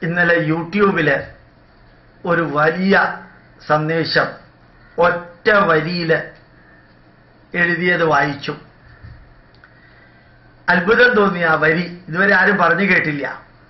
ഇന്നലെ യൂട്യൂബില് ഒരു വലിയ സന്ദേശം ഒറ്റ വരിയില് എഴുതിയത് വായിച്ചു അത്ഭുതം തോന്നിയ ആ വരി ഇതുവരെ ആരും പറഞ്ഞു കേട്ടില്ല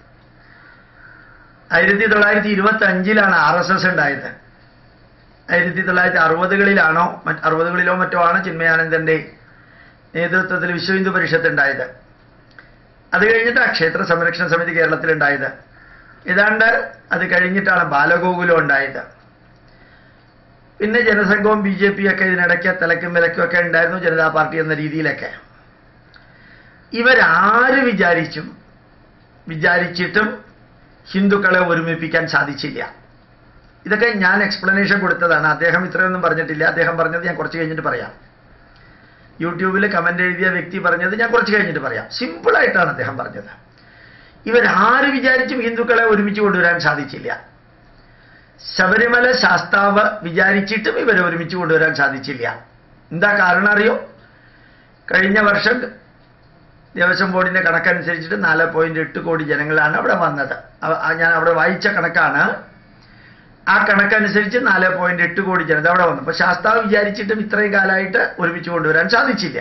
ആയിരത്തി തൊള്ളായിരത്തി ഇരുപത്തി അഞ്ചിലാണ് ആർ എസ് എസ് ഉണ്ടായത് ആയിരത്തി തൊള്ളായിരത്തി അറുപതുകളിലാണോ മറ്റ് അറുപതുകളിലോ മറ്റോ ആണ് ചിന്മയാനന്ദന്റെ നേതൃത്വത്തിൽ വിശ്വ ഹിന്ദു പരിഷത്ത് ഉണ്ടായത് അത് കഴിഞ്ഞിട്ട് ആ ക്ഷേത്ര സംരക്ഷണ സമിതി കേരളത്തിലുണ്ടായത് ഏതാണ്ട് അത് കഴിഞ്ഞിട്ടാണ് ബാലഗോകുലം ഉണ്ടായത് പിന്നെ ജനസംഘവും ബി ജെ പി ഒക്കെ ഇതിനിടയ്ക്ക് തലക്കും വിലക്കും ഒക്കെ ഉണ്ടായിരുന്നു ജനതാ പാർട്ടി എന്ന രീതിയിലൊക്കെ ഇവരാര് വിചാരിച്ചും വിചാരിച്ചിട്ടും ഹിന്ദുക്കളെ ഒരുമിപ്പിക്കാൻ സാധിച്ചില്ല ഇതൊക്കെ ഞാൻ എക്സ്പ്ലനേഷൻ കൊടുത്തതാണ് അദ്ദേഹം ഇത്രയൊന്നും പറഞ്ഞിട്ടില്ല അദ്ദേഹം പറഞ്ഞത് ഞാൻ കുറച്ച് കഴിഞ്ഞിട്ട് പറയാം യൂട്യൂബിൽ കമന്റ് എഴുതിയ വ്യക്തി പറഞ്ഞത് ഞാൻ കുറച്ച് കഴിഞ്ഞിട്ട് പറയാം സിമ്പിളായിട്ടാണ് അദ്ദേഹം പറഞ്ഞത് ഇവരാര് വിചാരിച്ചും ഹിന്ദുക്കളെ ഒരുമിച്ച് കൊണ്ടുവരാൻ സാധിച്ചില്ല ശബരിമല ശാസ്താവ് വിചാരിച്ചിട്ടും ഇവരെ ഒരുമിച്ച് കൊണ്ടുവരാൻ സാധിച്ചില്ല എന്താ കാരണം അറിയോ കഴിഞ്ഞ വർഷം ദേവസ്വം ബോർഡിന്റെ കണക്കനുസരിച്ചിട്ട് നാല് പോയിന്റ് എട്ട് കോടി ജനങ്ങളാണ് അവിടെ വന്നത് അവ- ആ ഞാൻ അവിടെ വായിച്ച കണക്കാണ് ആ കണക്കനുസരിച്ച് നാല് പോയിന്റ് എട്ട് കോടി ജനത അവിടെ വന്നു അപ്പൊ ശാസ്താവ് വിചാരിച്ചിട്ടും ഇത്രയും കാലമായിട്ട് ഒരുമിച്ച് കൊണ്ടുവരാൻ സാധിച്ചില്ല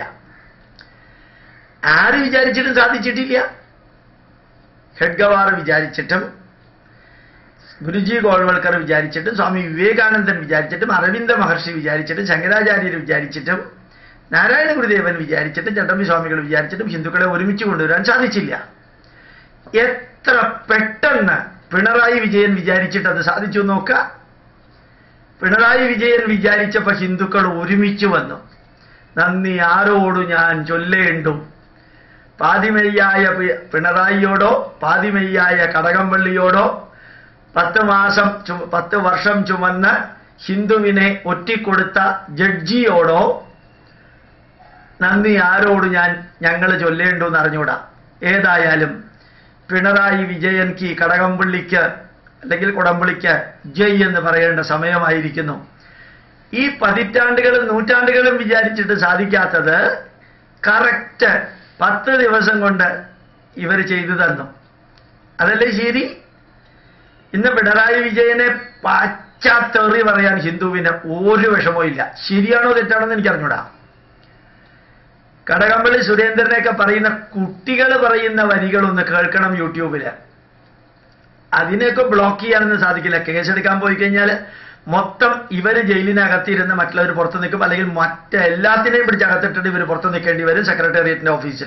ആര് വിചാരിച്ചിട്ടും സാധിച്ചിട്ടില്ല ഹെഡ്ഗവാർ വിചാരിച്ചിട്ടും ഗുരുജി ഗോൾവൽക്കർ വിചാരിച്ചിട്ടും സ്വാമി വിവേകാനന്ദൻ വിചാരിച്ചിട്ടും അരവിന്ദ മഹർഷി വിചാരിച്ചിട്ടും ശങ്കരാചാര്യർ വിചാരിച്ചിട്ടും നാരായണ ഗുരുദേവൻ വിചാരിച്ചിട്ടും ചട്ടമ്പി സ്വാമികൾ വിചാരിച്ചിട്ടും ഹിന്ദുക്കളെ ഒരുമിച്ച് കൊണ്ടുവരാൻ സാധിച്ചില്ല എത്ര പെട്ടെന്ന് പിണറായി വിജയൻ വിചാരിച്ചിട്ട് അത് സാധിച്ചു നോക്കുക പിണറായി വിജയൻ വിചാരിച്ചപ്പോ ഹിന്ദുക്കൾ ഒരുമിച്ച് വന്നു നന്ദി ആരോടു ഞാൻ ചൊല്ലേണ്ടും പാതിമെയ്യായ പി- പിണറായിയോടോ പാതിമെയ്യായ കടകംപള്ളിയോടോ പത്ത് മാസം ചു- പത്ത് വർഷം ചുമന്ന് ഹിന്ദുവിനെ ഒറ്റിക്കൊടുത്ത ജഡ്ജിയോടോ നന്ദി ആരോട് ഞാൻ ഞങ്ങൾ ചൊല്ലേണ്ടു എന്ന് അറിഞ്ഞൂടാ ഏതായാലും പിണറായി വിജയൻക്ക് കടകംപള്ളിക്ക് അല്ലെങ്കിൽ കുടംപുള്ളിക്ക് ജയ് എന്ന് പറയേണ്ട സമയമായിരിക്കുന്നു ഈ പതിറ്റാണ്ടുകളും നൂറ്റാണ്ടുകളും വിചാരിച്ചിട്ട് സാധിക്കാത്തത് കറക്റ്റ് പത്ത് ദിവസം കൊണ്ട് ഇവർ ചെയ്തു തന്നു അതല്ലേ ശരി ഇന്ന് പിണറായി വിജയനെ പശ്ചാത്തെറി പറയാൻ ഹിന്ദുവിന് ഒരു വിഷമവും ഇല്ല ശരിയാണോ തെറ്റാണോ എന്ന് എനിക്കറിഞ്ഞൂടാ കടകംപള്ളി സുരേന്ദ്രനെയൊക്കെ പറയുന്ന കുട്ടികൾ പറയുന്ന വരികളൊന്ന് കേൾക്കണം യൂട്യൂബില് അതിനെയൊക്കെ ബ്ലോക്ക് ചെയ്യാനൊന്നും സാധിക്കില്ല കേസെടുക്കാൻ പോയി കഴിഞ്ഞാൽ മൊത്തം ഇവര് ജയിലിനകത്തിരുന്ന് മറ്റുള്ളവർ പുറത്ത് നിൽക്കും അല്ലെങ്കിൽ മറ്റെല്ലാത്തിനെയും പിടിച്ചകത്തിട്ടിട്ട് ഇവർ പുറത്ത് നിൽക്കേണ്ടി വരും സെക്രട്ടേറിയറ്റിന്റെ ഓഫീസിൽ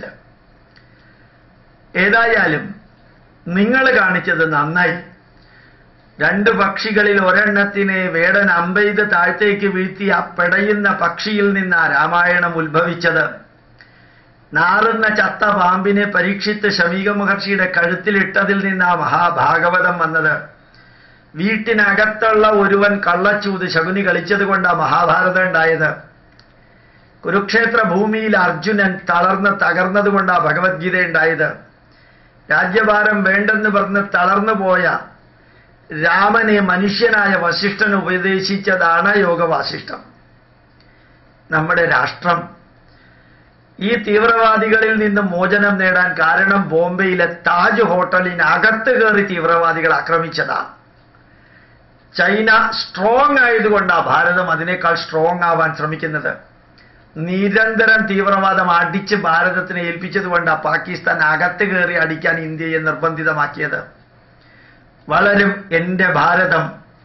ഏതായാലും നിങ്ങൾ കാണിച്ചത് നന്നായി രണ്ട് പക്ഷികളിൽ ഒരെണ്ണത്തിനെ വേടൻ അമ്പെയ്ത് താഴത്തേക്ക് വീഴ്ത്തി ആ പെടയുന്ന പക്ഷിയിൽ നിന്നാ രാമായണം ഉത്ഭവിച്ചത് നാറുന്ന ചത്ത പാമ്പിനെ പരീക്ഷിത്ത് ശമീക മഹർഷിയുടെ കഴുത്തിലിട്ടതിൽ നിന്നാ മഹാഭാഗവതം വന്നത് വീട്ടിനകത്തുള്ള ഒരുവൻ കള്ളച്ചൂത് ശകുനി കളിച്ചത് കൊണ്ടാ മഹാഭാരതം ഉണ്ടായത് കുരുക്ഷേത്ര ഭൂമിയിൽ അർജുനൻ തളർന്ന് തകർന്നത് കൊണ്ടാ ഭഗവത്ഗീത ഉണ്ടായത് രാജ്യഭാരം വേണ്ടെന്ന് പറഞ്ഞ് തളർന്നു പോയ രാമനെ മനുഷ്യനായ വസിഷ്ഠൻ ഉപദേശിച്ചതാണ് യോഗവാസിഷ്ഠം നമ്മുടെ രാഷ്ട്രം ഈ തീവ്രവാദികളിൽ നിന്ന് മോചനം നേടാൻ കാരണം ബോംബെയിലെ താജ് ഹോട്ടലിനകത്ത് കയറി തീവ്രവാദികൾ ആക്രമിച്ചതാണ് ചൈന സ്ട്രോങ് ആയതുകൊണ്ടാണ് ഭാരതം അതിനേക്കാൾ സ്ട്രോങ് ആവാൻ ശ്രമിക്കുന്നത് നിരന്തരം തീവ്രവാദം അടിച്ച് ഭാരതത്തിനെ ഏൽപ്പിച്ചത് കൊണ്ടാണ് പാകിസ്ഥാൻ അകത്ത് കയറി അടിക്കാൻ ഇന്ത്യയെ നിർബന്ധിതമാക്കിയത് വളരും എൻ്റെ ഭാരതം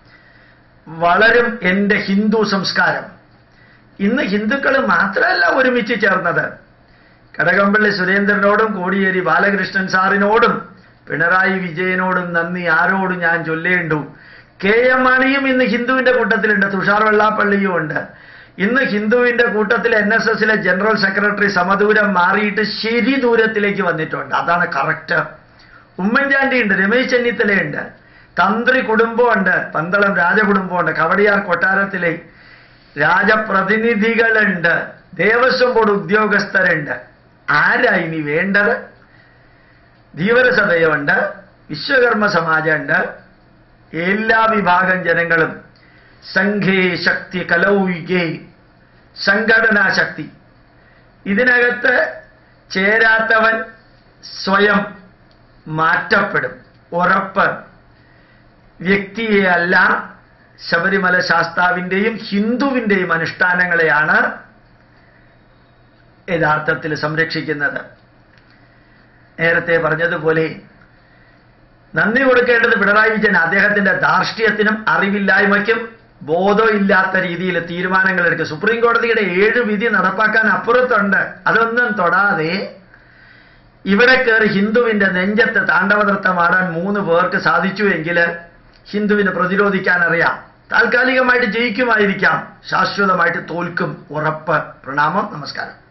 വളരും എൻ്റെ ഹിന്ദു സംസ്കാരം ഇന്ന് ഹിന്ദുക്കൾ മാത്രമല്ല ഒരുമിച്ച് ചേർന്നത് കടകംപള്ളി സുരേന്ദ്രനോടും കോടിയേരി ബാലകൃഷ്ണൻ സാറിനോടും പിണറായി വിജയനോടും നന്ദി ആരോടും ഞാൻ ചൊല്ലേണ്ടു കെ എം മാണിയും ഇന്ന് ഹിന്ദുവിന്റെ കൂട്ടത്തിലുണ്ട് തുഷാർ വെള്ളാപ്പള്ളിയും ഉണ്ട് ഇന്ന് ഹിന്ദുവിന്റെ കൂട്ടത്തിൽ എൻ എസ് എസിലെ ജനറൽ സെക്രട്ടറി സമദൂരം മാറിയിട്ട് ശരി ദൂരത്തിലേക്ക് വന്നിട്ടുണ്ട് അതാണ് കറക്റ്റ് ഉമ്മൻചാണ്ടി ഉണ്ട് രമേശ് ചെന്നിത്തലയുണ്ട് തന്ത്രി കുടുംബമുണ്ട് പന്തളം രാജകുടുംബമുണ്ട് കവടിയാർ കൊട്ടാരത്തിലെ രാജപ്രതിനിധികളുണ്ട് ദേവസ്വം ബോർഡ് ഉദ്യോഗസ്ഥരുണ്ട് ആരാ ഇനി വേണ്ടത് ധീവരസഭയുണ്ട് വിശ്വകർമ്മ സമാജമുണ്ട് എല്ലാ വിഭാഗം ജനങ്ങളും സംഘേ ശക്തി കലൗയികേ സംഘടനാ ശക്തി ഇതിനകത്ത് ചേരാത്തവൻ സ്വയം മാറ്റപ്പെടും ഉറപ്പ് വ്യക്തിയെ അല്ല ശബരിമല ശാസ്താവിൻ്റെയും ഹിന്ദുവിൻ്റെയും അനുഷ്ഠാനങ്ങളെയാണ് യഥാർത്ഥത്തിൽ സംരക്ഷിക്കുന്നത് നേരത്തെ പറഞ്ഞതുപോലെ നന്ദി കൊടുക്കേണ്ടത് പിണറായി വിജയൻ അദ്ദേഹത്തിന്റെ ധാർഷ്ട്യത്തിനും അറിവില്ലായ്മയ്ക്കും ബോധമില്ലാത്ത രീതിയിൽ തീരുമാനങ്ങൾ എടുക്കും സുപ്രീം കോടതിയുടെ ഏഴ് വിധി നടപ്പാക്കാൻ അപ്പുറത്തുണ്ട് അതൊന്നും തൊടാതെ ഇവിടെ കയറി ഹിന്ദുവിന്റെ നെഞ്ചത്ത് താണ്ഡവനൃത്തമാടാൻ മൂന്ന് പേർക്ക് സാധിച്ചു എങ്കിൽ ഹിന്ദുവിന് പ്രതിരോധിക്കാൻ അറിയാം താൽക്കാലികമായിട്ട് ജയിക്കുമായിരിക്കാം ശാശ്വതമായിട്ട് തോൽക്കും ഉറപ്പ് പ്രണാമം നമസ്കാരം